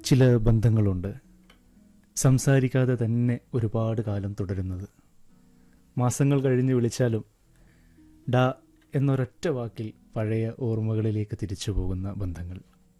ചില ബന്ധങ്ങളുണ്ട് സംസാരിക്കാതെ തന്നെ ഒരുപാട് കാലം തുടരുന്നത് മാസങ്ങൾ കഴിഞ്ഞ് വിളിച്ചാലും ഡാ എന്നൊരൊറ്റ വാക്കിൽ പഴയ ഓർമ്മകളിലേക്ക് തിരിച്ചു പോകുന്ന ബന്ധങ്ങൾ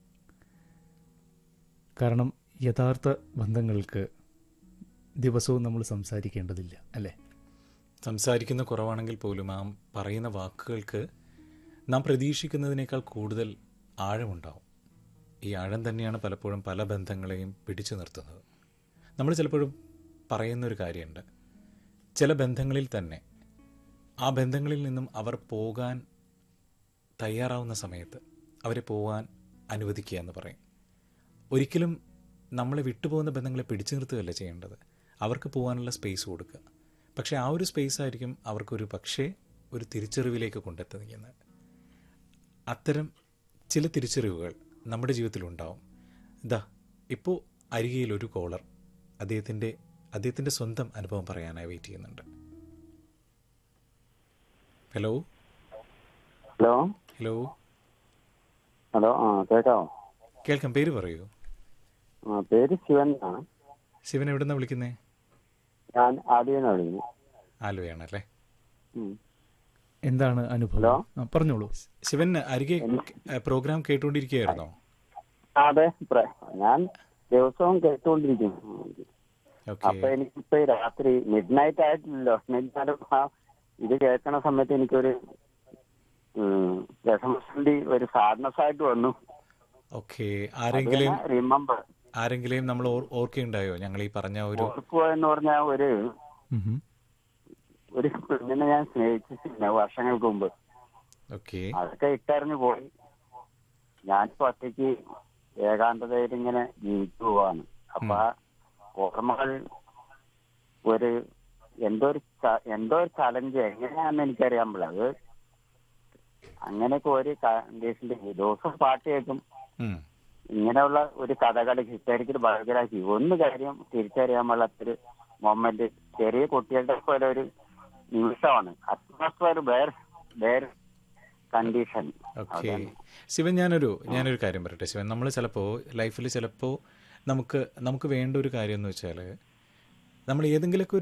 കാരണം യഥാർത്ഥ ബന്ധങ്ങൾക്ക് ദിവസവും നമ്മൾ സംസാരിക്കേണ്ടതില്ല അല്ലേ സംസാരിക്കുന്ന കുറവാണെങ്കിൽ പോലും ആ പറയുന്ന വാക്കുകൾക്ക് നാം പ്രതീക്ഷിക്കുന്നതിനേക്കാൾ കൂടുതൽ ആഴമുണ്ടാവും ഈ ആഴം തന്നെയാണ് പലപ്പോഴും പല ബന്ധങ്ങളെയും പിടിച്ചു നിർത്തുന്നത് നമ്മൾ ചിലപ്പോഴും പറയുന്നൊരു കാര്യമുണ്ട് ചില ബന്ധങ്ങളിൽ തന്നെ ആ ബന്ധങ്ങളിൽ നിന്നും അവർ പോകാൻ തയ്യാറാവുന്ന സമയത്ത് അവരെ പോകാൻ അനുവദിക്കുക എന്ന് പറയും ഒരിക്കലും നമ്മളെ വിട്ടുപോകുന്ന ബന്ധങ്ങളെ പിടിച്ചു നിർത്തുകയല്ല ചെയ്യേണ്ടത് അവർക്ക് പോകാനുള്ള സ്പേസ് കൊടുക്കുക പക്ഷേ ആ ഒരു സ്പേസ് ആയിരിക്കും അവർക്കൊരു പക്ഷേ ഒരു തിരിച്ചറിവിലേക്ക് കൊണ്ടെത്തുന്നത് അത്തരം ചില തിരിച്ചറിവുകൾ നമ്മുടെ ജീവിതത്തിലുണ്ടാവും ഇതാ ഇപ്പോൾ അരികയിൽ ഒരു കോളർ അദ്ദേഹത്തിൻ്റെ അദ്ദേഹത്തിൻ്റെ സ്വന്തം അനുഭവം പറയാനായി വെയിറ്റ് ചെയ്യുന്നുണ്ട് ഹലോ ഹലോ ഹലോ ഹലോ ആ കേൾക്കാവോ കേൾക്കാം പേര് പറയൂ ആ പേര് ശിവൻ ആണ് ശിവൻ എവിടെ നിന്നാണ് വിളിക്കുന്നേ ഞാൻ ആദ്യം വിളിക്കുന്നു ആലുവയാണല്ലേ ഉം. എന്താണ് ഹലോ? അനുഭവം ആ, പറഞ്ഞോളൂ ശിവൻ അരികെ പ്രോഗ്രാം കേട്ടുകൊണ്ടിരിക്കുകയായിരുന്നോ ആ, അതെ പ്ര- ഞാൻ ദിവസവും കേട്ടുകൊണ്ടിരിക്കുന്നു ഓക്കെ അപ്പൊ എനിക്കിപ്പോ ഈ രാത്രി മിഡ് നൈറ്റ് ആയിട്ടില്ലല്ലോ എന്നാലും ആ ഇത് കേൾക്കണ സമയത്ത് എനിക്കൊരു ഉം, രസമസന്ധി ഒരു സാഡ്നസ് ആയിട്ട് വന്നു ഓക്കെ ആരെങ്കിലും റിമെമ്പർ ആരെങ്കിലും നമ്മൾ ഓർ- ഓർക്കുകയുണ്ടായോ ഞങ്ങൾ ഈ പറഞ്ഞ ഒരു ഓർക്കുക എന്ന് പറഞ്ഞാൽ ഒരു ഉം. ഒരു പെണ്ണിനെ ഞാൻ സ്നേഹിച്ചിട്ടില്ല വർഷങ്ങൾക്ക് മുമ്പ് ഓക്കെ അതൊക്കെ ഇട്ടറിഞ്ഞു പോയി ഞാനിപ്പോ ഒറ്റയ്ക്ക് ഏകാന്തതയിൽ ഇങ്ങനെ ജീവിച്ചു പോവാണ് അപ്പൊ ആ ഓർമ്മകൾ ഒരു എന്തോ ഒരു ച- എന്തോ ഒരു ചലഞ്ച് എങ്ങനെയാണെന്ന് എനിക്കറിയാൻ പാടില്ല അത് അങ്ങനെയൊക്കെ ഒരു കണ്ടീഷനിൽ ദിവസം പാട്ട് കേൾക്കും ഉം. ഇങ്ങനെയുള്ള ഒരു കഥകളി ഹിസ്റ്റോറിക്കൽ ബയോഗ്രാഫി ഒന്ന് കാര്യം തിരിച്ചറിയാൻ പാടില്ലാത്തൊരു മൊമെന്റ് ചെറിയ കുട്ടികളുടെ പോലെ ഒരു നിമിഷമാണ് അറ്റ്മോസ്ഫിയർ വേറെ വേറെ കണ്ടീഷൻ ഓക്കെ ശിവൻ ഞാനൊരു ഞാനൊരു കാര്യം പറയട്ടെ ശിവൻ നമ്മൾ ചിലപ്പോൾ ലൈഫിൽ ചിലപ്പോൾ നമുക്ക് നമുക്ക് വേണ്ട ഒരു കാര്യം എന്ന് വെച്ചാൽ നമ്മൾ ഏതെങ്കിലുമൊക്കെ ഒരു